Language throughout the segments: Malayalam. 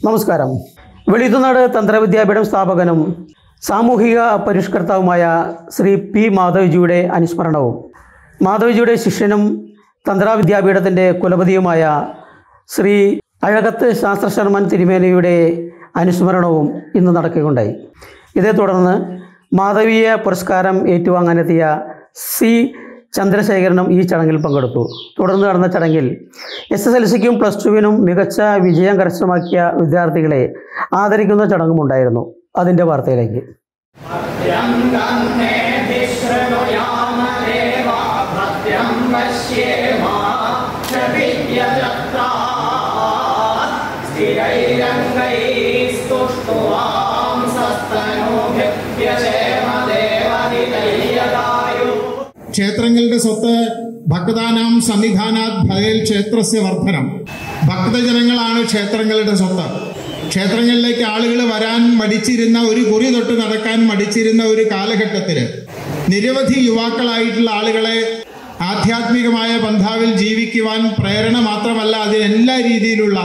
നമസ്കാരം വെളിയത്തുനാട് തന്ത്രവിദ്യാപീഠം സ്ഥാപകനും സാമൂഹിക പരിഷ്കർത്താവുമായ ശ്രീ പി മാധവ്ജിയുടെ അനുസ്മരണവും മാധവ്ജിയുടെ ശിഷ്യനും തന്ത്രവിദ്യാപീഠത്തിൻ്റെ കുലപതിയുമായ ശ്രീ അഴകത്ത് ശാസ്ത്രശർമ്മൻ തിരുമേനയുടെ അനുസ്മരണവും ഇന്ന് നടക്കുകയുണ്ടായി ഇതേ തുടർന്ന് മാധവീയ പുരസ്കാരം ഏറ്റുവാങ്ങാനെത്തിയ സി ചന്ദ്രശേഖരനും ഈ ചടങ്ങിൽ പങ്കെടുത്തു തുടർന്ന് നടന്ന ചടങ്ങിൽ എസ് എസ് എൽ സിക്കും പ്ലസ് ടുവിനും മികച്ച വിജയം കരസ്ഥമാക്കിയ വിദ്യാർത്ഥികളെ ആദരിക്കുന്ന ചടങ്ങുമുണ്ടായിരുന്നു അതിൻ്റെ വാർത്തയിലേക്ക് ക്ഷേത്രങ്ങളുടെ സ്വത്ത് ഭക്താനാം സന്നിധാനാത് ഭയൽ ക്ഷേത്രസ്യ വർധനം ഭക്തജനങ്ങളാണ് ക്ഷേത്രങ്ങളുടെ സ്വത്ത് ക്ഷേത്രങ്ങളിലേക്ക് ആളുകൾ വരാൻ മടിച്ചിരുന്ന ഒരു കുറി തൊട്ട് നടക്കാൻ മടിച്ചിരുന്ന ഒരു കാലഘട്ടത്തില് നിരവധി യുവാക്കളായിട്ടുള്ള ആളുകളെ ആധ്യാത്മികമായ ബന്ധാവിൽ ജീവിക്കുവാൻ പ്രേരണ മാത്രമല്ല അതിനെല്ലാ രീതിയിലുള്ള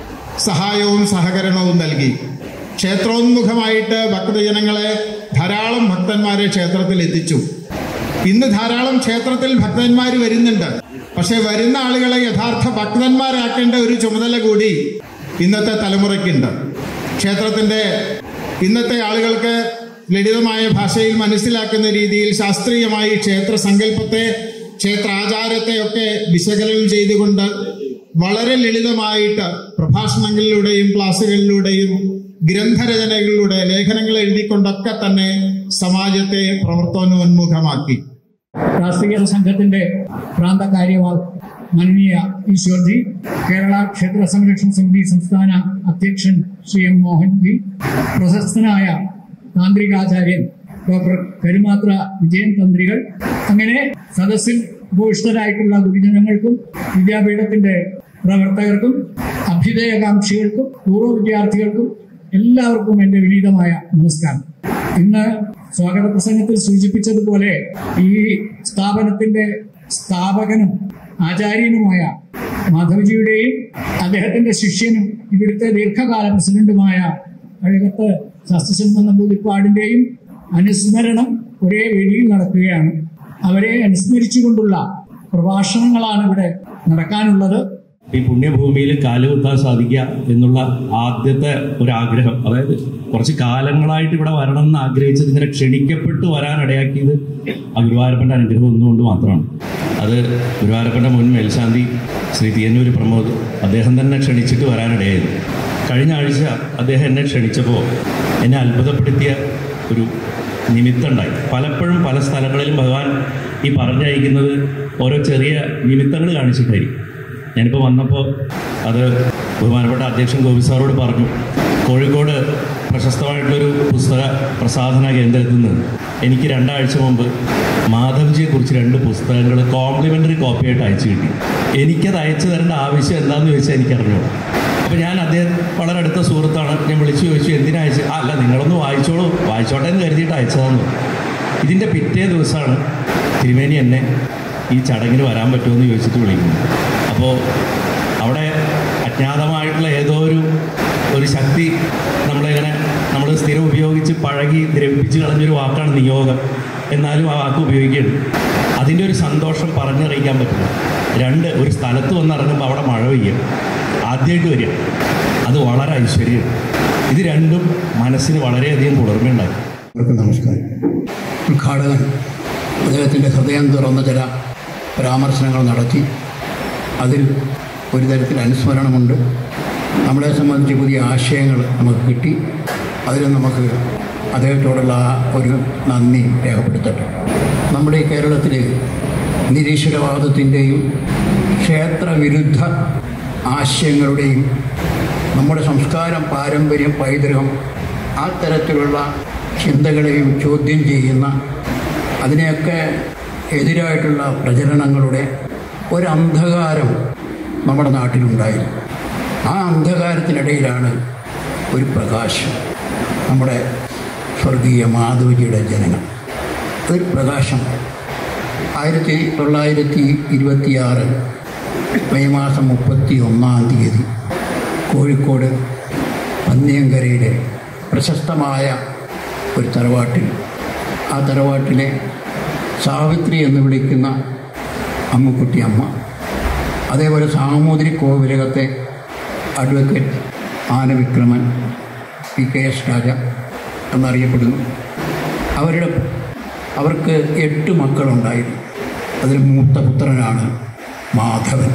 സഹായവും സഹകരണവും നൽകി ക്ഷേത്രോന്മുഖമായിട്ട് ഭക്തജനങ്ങളെ ധാരാളം ഭക്തന്മാരെ ക്ഷേത്രത്തിൽ എത്തിച്ചു ഇന്ന് ധാരാളം ക്ഷേത്രത്തിൽ ഭക്തന്മാർ വരുന്നുണ്ട് പക്ഷെ വരുന്ന ആളുകളെ യഥാർത്ഥ ഭക്തന്മാരാക്കേണ്ട ഒരു ചുമതല കൂടി ഇന്നത്തെ തലമുറയ്ക്കുണ്ട് ക്ഷേത്രത്തിന്റെ ഇന്നത്തെ ആളുകൾക്ക് ലളിതമായ ഭാഷയിൽ മനസ്സിലാക്കുന്ന രീതിയിൽ ശാസ്ത്രീയമായി ക്ഷേത്ര സങ്കല്പത്തെ ക്ഷേത്ര ആചാരത്തെ ഒക്കെ വിശകലനം ചെയ്തുകൊണ്ട് വളരെ ലളിതമായിട്ട് പ്രഭാഷണങ്ങളിലൂടെയും ക്ലാസ്സുകളിലൂടെയും ഗ്രന്ഥരചനകളിലൂടെ ലേഖനങ്ങൾ എഴുതിക്കൊണ്ടൊക്കെ തന്നെ സമാജത്തെ പ്രവർത്തനോന്മുഖമാക്കി രാഷ്ട്രീയ സംഘത്തിന്റെ പ്രാന്ത കാര്യവാൾ മാനനീയ ഈശ്വർജി കേരള ക്ഷേത്ര സംരക്ഷണ സമിതി സംസ്ഥാന അധ്യക്ഷൻ ശ്രീ എം മോഹൻജി പ്രശസ്തനായ താന്ത്രികാചാര്യൻ ഡോക്ടർ കരുമാത്ര വിജയൻ തന്ത്രികൾ അങ്ങനെ സദസ്സിൽ ഉപവിഷ്ടരായിട്ടുള്ള ഗുരുജനങ്ങൾക്കും വിദ്യാപീഠത്തിന്റെ പ്രവർത്തകർക്കും അഭ്യുദയകാംക്ഷികൾക്കും പൂർവ്വ വിദ്യാർത്ഥികൾക്കും എല്ലാവർക്കും എന്റെ വിനീതമായ നമസ്കാരം ഇന്ന് സ്വാഗത പ്രസംഗത്തിൽ സൂചിപ്പിച്ചതുപോലെ ഈ സ്ഥാപനത്തിന്റെ സ്ഥാപകനും ആചാര്യനുമായ മാധവജിയുടെയും അദ്ദേഹത്തിന്റെ ശിഷ്യനും ഇവിടുത്തെ ദീർഘകാല പ്രസിഡന്റുമായ അഴകത്ത് ശാസ്ത്രശർമ്മ നമ്പൂതിരിപ്പാടിന്റെയും അനുസ്മരണം ഒരേ വേദിയിൽ നടക്കുകയാണ് അവരെ അനുസ്മരിച്ചുകൊണ്ടുള്ള പ്രഭാഷണങ്ങളാണ് ഇവിടെ നടക്കാനുള്ളത് ഈ പുണ്യഭൂമിയിൽ കാലുകുത്താൻ സാധിക്കുക എന്നുള്ള ആദ്യത്തെ ഒരു ആഗ്രഹം അതായത് കുറച്ച് കാലങ്ങളായിട്ട് ഇവിടെ വരണം എന്ന് ആഗ്രഹിച്ചത് ഇങ്ങനെ ക്ഷണിക്കപ്പെട്ട് വരാൻ ഇടയാക്കിയത് ആ ഗുരുവായൂരപ്പൻ്റെ അനുഗ്രഹം ഒന്നുകൊണ്ട് മാത്രമാണ് അത് ഗുരുവായൂരപ്പൻ്റെ മുൻ മേൽശാന്തി ശ്രീ തിയന്നൂര് പ്രമോദ് അദ്ദേഹം തന്നെ ക്ഷണിച്ചിട്ട് വരാനിടയായത് കഴിഞ്ഞ ആഴ്ച അദ്ദേഹം എന്നെ ക്ഷണിച്ചപ്പോൾ എന്നെ അത്ഭുതപ്പെടുത്തിയ ഒരു നിമിത്തമുണ്ടായി പലപ്പോഴും പല സ്ഥലങ്ങളിലും ഭഗവാൻ ഈ പറഞ്ഞയക്കുന്നത് ഓരോ ചെറിയ നിമിത്തങ്ങൾ കാണിച്ചിട്ടായിരിക്കും ഞാനിപ്പോൾ വന്നപ്പോൾ അത് ബഹുമാനപ്പെട്ട അധ്യക്ഷൻ ഗോപി സാറോട് പറഞ്ഞു കോഴിക്കോട് പ്രശസ്തമായിട്ടുള്ളൊരു പുസ്തക പ്രസാധന കേന്ദ്രത്തിൽ നിന്ന് എനിക്ക് രണ്ടാഴ്ച മുമ്പ് മാധവ്ജിയെക്കുറിച്ച് രണ്ട് പുസ്തകങ്ങൾ കോംപ്ലിമെൻ്ററി കോപ്പിയായിട്ട് അയച്ചു കിട്ടി എനിക്കത് അയച്ചു തരേണ്ട ആവശ്യം എന്താണെന്ന് ചോദിച്ചാൽ എനിക്കറിഞ്ഞു അപ്പോൾ ഞാൻ അദ്ദേഹം വളരെ അടുത്ത സുഹൃത്താണ് ഞാൻ വിളിച്ചു ചോദിച്ചു എന്തിനാ അയച്ചു ആ അല്ല നിങ്ങളൊന്ന് വായിച്ചോളൂ വായിച്ചോട്ടെ എന്ന് കരുതിയിട്ട് അയച്ചതെന്ന് ഇതിൻ്റെ പിറ്റേ ദിവസമാണ് തിരുമേനി എന്നെ ഈ ചടങ്ങിന് വരാൻ പറ്റുമെന്ന് ചോദിച്ചിട്ട് വിളിക്കുന്നു അപ്പോൾ അവിടെ അജ്ഞാതമായിട്ടുള്ള ഏതോ ഒരു ഒരു ശക്തി നമ്മളിങ്ങനെ നമ്മൾ സ്ഥിരം ഉപയോഗിച്ച് പഴകി ദ്രവിപ്പിച്ച് കളഞ്ഞൊരു വാക്കാണ് നിയോഗം എന്നാലും ആ വാക്ക് ഉപയോഗിക്കുകയാണ് അതിൻ്റെ ഒരു സന്തോഷം പറഞ്ഞറിയിക്കാൻ പറ്റില്ല രണ്ട് ഒരു സ്ഥലത്ത് വന്നിറങ്ങുമ്പോൾ അവിടെ മഴ പെയ്യും ആദ്യമായിട്ട് വരിക അത് വളരെ ഐശ്വര്യം ഇത് രണ്ടും മനസ്സിന് വളരെയധികം കുളിർമയുണ്ടായി അവർക്ക് നമസ്കാരം ഉദ്ഘാടകൻ അദ്ദേഹത്തിൻ്റെ ഹൃദയം തുറന്ന ചില പരാമർശനങ്ങൾ നടത്തി അതിൽ ഒരു തരത്തിൽ അനുസ്മരണമുണ്ട് നമ്മളെ സംബന്ധിച്ച് പുതിയ ആശയങ്ങൾ നമുക്ക് കിട്ടി അതിൽ നമുക്ക് അദ്ദേഹത്തോടുള്ള ആ ഒരു നന്ദി രേഖപ്പെടുത്തട്ടെ നമ്മുടെ ഈ കേരളത്തിൽ നിരീശ്വരവാദത്തിൻ്റെയും ക്ഷേത്രവിരുദ്ധ ആശയങ്ങളുടെയും നമ്മുടെ സംസ്കാരം പാരമ്പര്യം പൈതൃകം ആ തരത്തിലുള്ള ചിന്തകളെയും ചോദ്യം ചെയ്യുന്ന അതിനെയൊക്കെ എതിരായിട്ടുള്ള പ്രചരണങ്ങളുടെ ഒരന്ധകാരം നമ്മുടെ നാട്ടിലുണ്ടായിരുന്നു ആ അന്ധകാരത്തിനിടയിലാണ് ഒരു പ്രകാശം നമ്മുടെ സ്വർഗീയ മാധവജിയുടെ ജനനം ഒരു പ്രകാശം ആയിരത്തി തൊള്ളായിരത്തി ഇരുപത്തിയാറ് മെയ് മാസം മുപ്പത്തി ഒന്നാം തീയതി കോഴിക്കോട് പന്നിയങ്കരയിലെ പ്രശസ്തമായ ഒരു തറവാട്ടിൽ ആ തറവാട്ടിലെ സാവിത്രി എന്ന് വിളിക്കുന്ന അമ്മുക്കുട്ടി അമ്മ അതേപോലെ സാമൂതിരി കോവിലകത്തെ advocate Anavikraman P K S Raja എന്നറിയപ്പെടുന്നു അവരുടെ അവർക്ക് എട്ട് മക്കളുണ്ടായിരുന്നു അതിൽ മൂത്ത പുത്രനാണ് മാധവൻ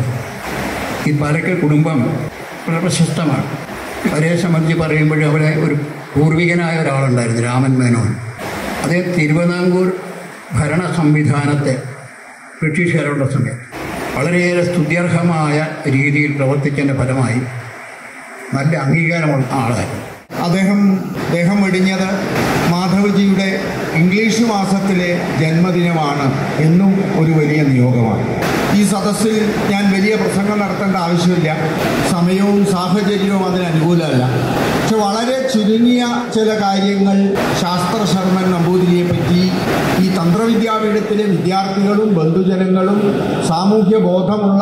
ഈ പാലക്കൽ കുടുംബം വളരെ പ്രശസ്തമാണ് അവരെ സംബന്ധിച്ച് പറയുമ്പോൾ അവിടെ ഒരു പൂർവികനായ ഒരാളുണ്ടായിരുന്നു രാമൻ മേനോൻ അദ്ദേഹം തിരുവിതാംകൂർ ഭരണ സംവിധാനത്തെ ബ്രിട്ടീഷുകാരുടെ സമയത്ത് വളരെയേറെ സ്തുത്യർഹമായ രീതിയിൽ പ്രവർത്തിച്ചതിൻ്റെ ഫലമായി നല്ല അംഗീകാരമുള്ള ആളായിരുന്നു അദ്ദേഹം ദേഹം വെടിഞ്ഞത് മാധവജിയുടെ ഇംഗ്ലീഷ് മാസത്തിലെ ജന്മദിനമാണ് എന്നും ഒരു വലിയ നിയോഗമാണ് ഈ സദസ്സിൽ ഞാൻ വലിയ പ്രസംഗം നടത്തേണ്ട ആവശ്യമില്ല സമയവും സാഹചര്യവും അതിന് അനുകൂലമല്ല പക്ഷെ വളരെ ചുരുങ്ങിയ ചില കാര്യങ്ങൾ ശാസ്ത്രശർമ്മൻ നമ്പൂതിരിയെ പറ്റി ഈ തന്ത്രവിദ്യാപീഠത്തിലെ വിദ്യാർത്ഥികളും ബന്ധുജനങ്ങളും സാമൂഹ്യ ബോധമുള്ള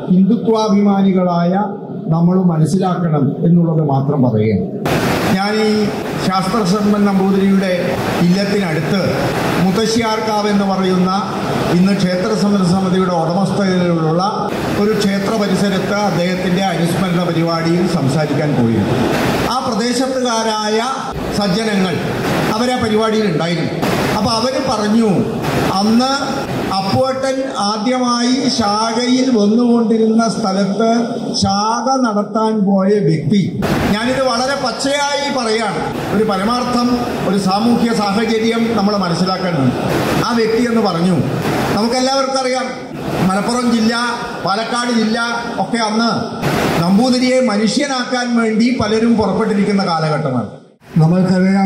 ഹിന്ദുത്വാഭിമാനികളായ നമ്മൾ മനസ്സിലാക്കണം എന്നുള്ളത് മാത്രം പറയുകയാണ് ഞാൻ ഈ ശാസ്ത്രശർമ്മൻ നമ്പൂതിരിയുടെ ഇല്ലത്തിനടുത്ത് മുത്തശ്ശിയാർക്കാവ് എന്ന് പറയുന്ന ഇന്ന് ക്ഷേത്ര സമര സമിതിയുടെ ഉടമസ്ഥതയിലുള്ള ഒരു ക്ഷേത്ര പരിസരത്ത് അദ്ദേഹത്തിൻ്റെ അനുസ്മരണ പരിപാടിയിൽ സംസാരിക്കാൻ പോയിരുന്നു ആ പ്രദേശത്തുകാരായ സജ്ജനങ്ങൾ അവരാ പരിപാടിയിൽ ഉണ്ടായിരുന്നു അപ്പോൾ അവർ പറഞ്ഞു അന്ന് അപ്പുവട്ടൻ ആദ്യമായി ശാഖയിൽ വന്നുകൊണ്ടിരുന്ന സ്ഥലത്ത് ശാഖ നടത്താൻ പോയ വ്യക്തി ഞാനിത് വളരെ പച്ചയായി പറയാണ് ഒരു പരമാർത്ഥം ഒരു സാമൂഹ്യ സാഹചര്യം നമ്മൾ മനസ്സിലാക്കേണ്ടതുണ്ട് ആ വ്യക്തി എന്ന് പറഞ്ഞു നമുക്കെല്ലാവർക്കും അറിയാം മലപ്പുറം ജില്ല പാലക്കാട് ജില്ല ഒക്കെ അന്ന് നമ്പൂതിരിയെ മനുഷ്യനാക്കാൻ വേണ്ടി പലരും പുറപ്പെട്ടിരിക്കുന്ന കാലഘട്ടമാണ് നമ്മൾക്കറിയാം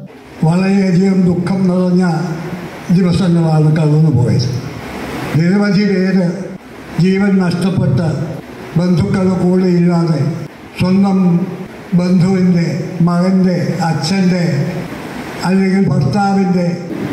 വളരെയധികം ദുഃഖം നിറഞ്ഞ ദിവസങ്ങളാണ് കടന്നുപോയത് നിരവധി പേര് ജീവൻ നഷ്ടപ്പെട്ട് ബന്ധുക്കളുടെ കൂടെ ഇല്ലാതെ സ്വന്തം ബന്ധുവിൻ്റെ മകൻ്റെ അച്ഛൻ്റെ അല്ലെങ്കിൽ ഭർത്താവിൻ്റെ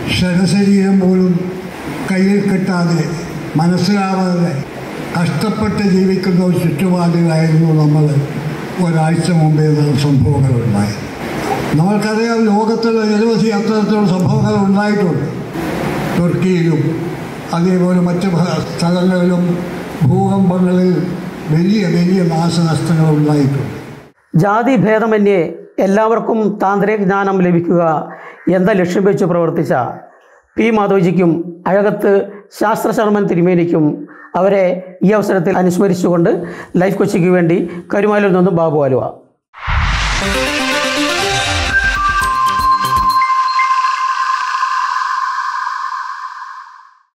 ശരശരീരം പോലും കയ്യിൽ കിട്ടാതെ മനസ്സിലാവാതെ കഷ്ടപ്പെട്ട് ജീവിക്കുന്ന ഒരു ചുറ്റുപാടിലായിരുന്നു നമ്മൾ ഒരാഴ്ച മുമ്പേ നടന്ന സംഭവങ്ങളുണ്ടായത് നമ്മൾക്കറിയാം ലോകത്തിൽ നിരവധി അത്തരത്തിലുള്ള സംഭവങ്ങൾ ഉണ്ടായിട്ടുണ്ട് തുർക്കിയിലും അതേപോലെ മറ്റ് ഭ- സ്ഥലങ്ങളിലും ഭൂകമ്പങ്ങളിൽ വലിയ വലിയ നാശനഷ്ടങ്ങൾ ഉണ്ടായിട്ടുണ്ട് ജാതി ഭേദമന്യേ എല്ലാവർക്കും താന്ത്രിക ജ്ഞാനം ലഭിക്കുക എന്ന ലക്ഷ്യം വെച്ച് പ്രവർത്തിച്ച പി മാധവജിക്കും അഴകത്ത് ശാസ്ത്രശർമ്മൻ തിരുമേനിക്കും അവരെ ഈ അവസരത്തിൽ അനുസ്മരിച്ചുകൊണ്ട് ലൈഫ് കൊച്ചിക്ക് വേണ്ടി കരുമാലിൽ നിന്നും ബാബു ആലുവ